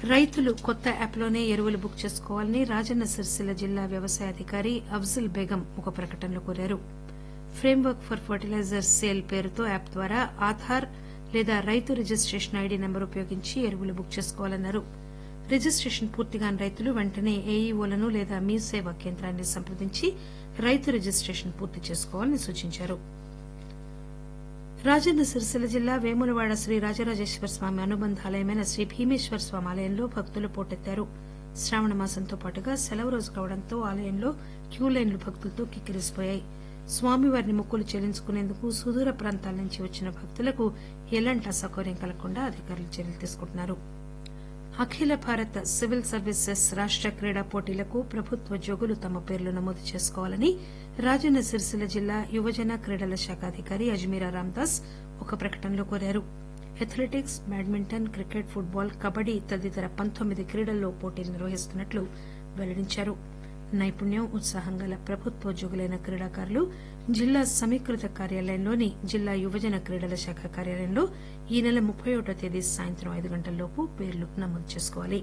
రైతులు కొత్త యాప్లోనే ఎరువులు బుక్ చేసుకోవాలని రాజన్న సిరిసిల్ల జిల్లా వ్యవసాయ అధికారి అఫ్జల్ బేగం ఒక ప్రకటనలో కోరారు ఫ్రేమ్వర్క్ ఫర్ ఫర్టిలైజర్ సేల్ పేరుతో యాప్ ద్వారా ఆధార్ లేదా రైతు రిజిస్టేషన్ ఐడీ నెంబర్ ఉపయోగించి ఎరువులు బుక్ చేసుకోవాలన్నారు రిజిస్టేషన్ పూర్తిగాని రైతులు వెంటనే ఏఈఓలను లేదా మీ సేవా కేంద్రాన్ని సంప్రదించి రైతు రిజిస్టేషన్ పూర్తి చేసుకోవాలని సూచించారు రాజన్న సిరిసిల్ల జిల్లా వేములవాడ శ్రీ రాజరాజేశ్వర స్వామి అనుబంధ ఆలయమైన శ్రీ భీమేశ్వర స్వామి ఆలయంలో భక్తులు పోటెత్తారు శ్రావణ మాసంతో పాటుగా సెలవు రోజు కావడంతో ఆలయంలో క్యూ లైన్లు భక్తులతో కిక్కిరిసిపోయాయి స్వామివారిని మొక్కులు చెల్లించుకునేందుకు సుదూర ప్రాంతాల నుంచి వచ్చిన భక్తులకు ఎలాంటి అసౌకర్యం కలగకుండా అధికారులు చర్యలు తీసుకుంటున్నారు అఖిల భారత సివిల్ సర్వీసెస్ రాష్ట క్రీడా పోటీలకు ప్రభుత్వోద్యోగులు తమ పేర్లు నమోదు చేసుకోవాలని రాజన్న సిరిసిల్ల జిల్లా యువజన క్రీడల శాఖ అధికారి అజ్మీరా రామదాస్ ఒక ప్రకటనలో కోరారు athletics badminton cricket football kabaddi తదితర పంతొమ్మిది క్రీడల్లో పోటీలు నిర్వహిస్తున్నట్లు వెల్లడించారు నైపుణ్యం ఉత్సాహం గల ప్రభుత్వోద్యోగులైన క్రీడాకారులు జిల్లా సమీకృత కార్యాలయంలోని జిల్లా యువజన క్రీడల శాఖ కార్యాలయంలో ఈ నెల ముప్పై ఒకటో తేదీ సాయంత్రం ఐదు గంటల్లోపు పేర్లు నమోదు చేసుకోవాలి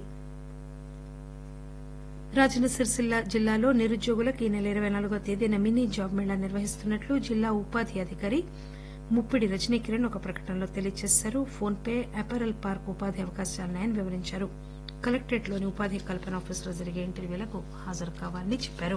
రాజన్న సిరిసిల్ల జిల్లాలో నిరుద్యోగులకు ఈ నెల ఇరవై నాలుగో తేదీన మినీ జాబ్ మేళా నిర్వహిస్తున్నట్లు జిల్లా ఉపాధి అధికారి ముప్పిడి రజనీకిరణ్ ఒక ప్రకటనలో తెలియజేశారు ఫోన్ పే అపారల్ పార్క్ ఉపాధి అవకాశాలున్నాయని వివరించారు కలెక్టరేట్లోని ఉపాధి కల్పన ఆఫీసులో జరిగే ఇంటర్వ్యూలకు హాజరు కావాలని చెప్పారు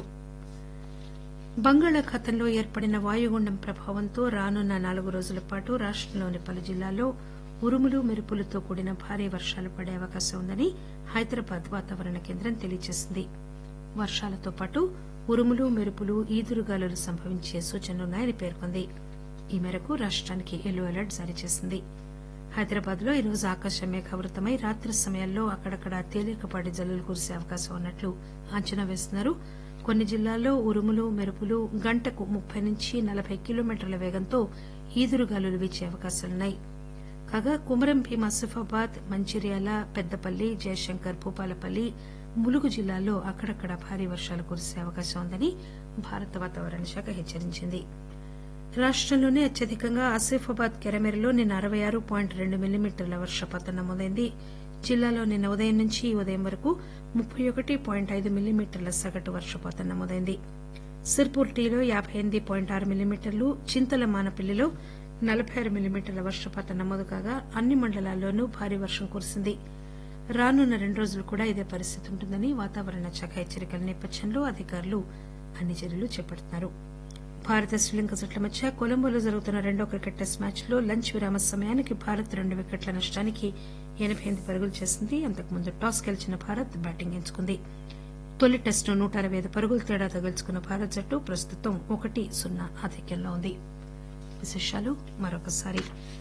బంగాళాఖాతంలో ఏర్పడిన వాయుగుండం ప్రభావంతో రానున్న నాలుగు రోజుల పాటు రాష్టంలోని పలు జిల్లాల్లో ఉరుములు మెరుపులతో కూడిన భారీ వర్షాలు పడే అవకాశం ఉందని హైదరాబాద్ వాతావరణ కేంద్రం తెలియజేసింది వర్షాలతో పాటు ఉరుములు మెరుపులు ఈదురుగాలులు సంభవించే సూచనలున్నాయని పేర్కొంది ఈ మేరకు రాష్టానికి ఎల్లో అలర్ట్ జారీ చేసింది హైదరాబాద్ లో ఈరోజు ఆకాశం మేఘావృతమై రాత్రి సమయాల్లో అక్కడక్కడ తేలికపాటి జల్లులు కురిసే అవకాశం ఉన్నట్లు అంచనా వేస్తున్నారు కొన్ని జిల్లాల్లో ఉరుములు మెరుపులు గంటకు ముప్పై నుంచి నలభై కిలోమీటర్ల వేగంతో ఈదురుగాలులు వీచే అవకాశాలున్నాయి కాగా కుమరం భీం ఆసిఫాబాద్ మంచిర్యాల పెద్దపల్లి జయశంకర్ భూపాలపల్లి ములుగు జిల్లాల్లో అక్కడక్కడ భారీ వర్షాలు కురిసే అవకాశం ఉందని భారత వాతావరణ శాఖ హెచ్చరించింది రాష్టంలోనే అత్యధికంగా ఆసిఫాబాద్ కెరమెరలో నిన్న అరవై ఆరు పాయింట్ రెండు మిల్లీమీటర్ల వర్షపాతం నమోదైంది జిల్లాలో నిన్న ఉదయం నుంచి ఈ ఉదయం వరకు ముప్పై ఒకటి పాయింట్ ఐదు మిల్లీమీటర్ల సగటు వర్షపాతం నమోదైంది సిర్పూర్ టీలో యాబై ఎనిమిది పాయింట్ ఆరు మిల్లీమీటర్లు చింతల మానపల్లిలో నలబై ఆరు మిల్లీమీటర్ల వర్షపాతం నమోదు కాగా అన్ని మండలాల్లోనూ భారీ వర్షం కురిసింది రానున్న రెండు రోజులు కూడా ఇదే పరిస్థితి ఉంటుందని వాతావరణ శాఖ హెచ్చరికల నేపథ్యంలో అధికారులు అన్ని చర్యలు చేపడుతున్నారు భారత శ్రీలంక జట్ల మధ్య కొలంబోలో జరుగుతున్న రెండో క్రికెట్ టెస్ట్ మ్యాచ్లో లంచ్ విరామ సమయానికి భారత్ రెండు వికెట్ల నష్టానికి ఎనబై ఎనిమిది పరుగులు చేసింది అంతకుముందు టాస్ గెలిచిన భారత్ బ్యాటింగ్ ఎంచుకుంది తొలి టెస్టు నూట అరవై ఐదు పరుగుల తేడాతో గెలుచుకున్న భారత్ జట్టు ప్రస్తుతం ఒకటి సున్నా ఆధిక్యంలో ఉంది విశేషాలు మరొకసారి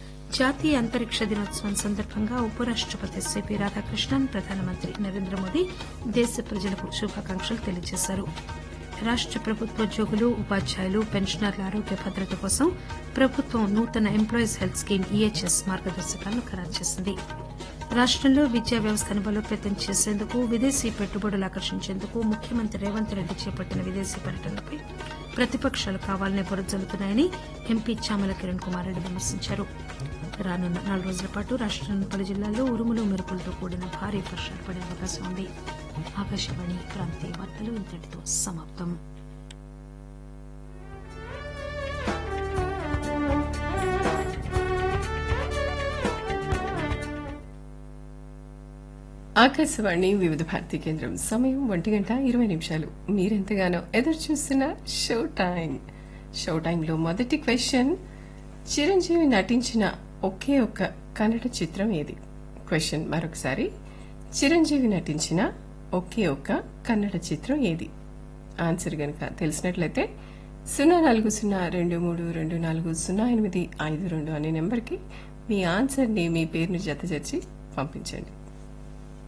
జాతీయ అంతరిక్ష దినోత్సవం సందర్భంగా ఉపరాష్టపతి సిపి రాధాకృష్ణన్ ప్రధానమంత్రి నరేంద్ర మోదీ దేశ ప్రజలకు శుభాకాంక్షలు తెలియజేశారు రాష్ట ప్రభుత్వోద్యోగులు ఉపాధ్యాయులు పెన్షనర్ల ఆరోగ్య భద్రత కోసం ప్రభుత్వం నూతన ఎంప్లాయీస్ హెల్త్ స్కీమ్ ఈహెచ్ఎస్ మార్గదర్శకాలను ఖరారు చేసింది రాష్టంలో విద్యా వ్యవస్థను బలోపేతం చేసేందుకు విదేశీ పెట్టుబడులు ఆకర్షించేందుకు ముఖ్యమంత్రి రేవంత్ రెడ్డి చేపట్టిన విదేశీ పర్యటనపై ప్రతిపక్షాలు కావాలనే బురజల్లుతున్నాయని ఎంపీ చామల కిరణ్ కుమార్ రెడ్డి విమర్శించారు రానున్న నాలుగు రోజుల పాటు రాష్టంలోని పలు జిల్లాల్లో ఉరుములు మెరుపులతో కూడిన భారీ వర్షాలు పడే అవకాశం ఉంది ఆకాశవాణి ప్రాంతీయ వార్తలు ఇంతటితో సమాప్తం ఆకాశవాణి వివిధ భారతి కేంద్రం సమయం ఒంటి గంట ఇరవై నిమిషాలు మీరెంతగానో ఎదురు చూస్తున్న షో టైం షో టైంలో మొదటి క్వశ్చన్ చిరంజీవి నటించిన ఒకే ఒక్క కన్నడ చిత్రం ఏది క్వశ్చన్ మరొకసారి చిరంజీవి నటించిన ఒకే ఒక్క కన్నడ చిత్రం ఏది ఆన్సర్ గనక తెలిసినట్లయితే సున్నా నాలుగు సున్నా రెండు మూడు రెండు నాలుగు సున్నా ఎనిమిది ఐదు రెండు అనే నెంబర్కి మీ ఆన్సర్ని మీ పేరును జతచేర్చి పంపించండి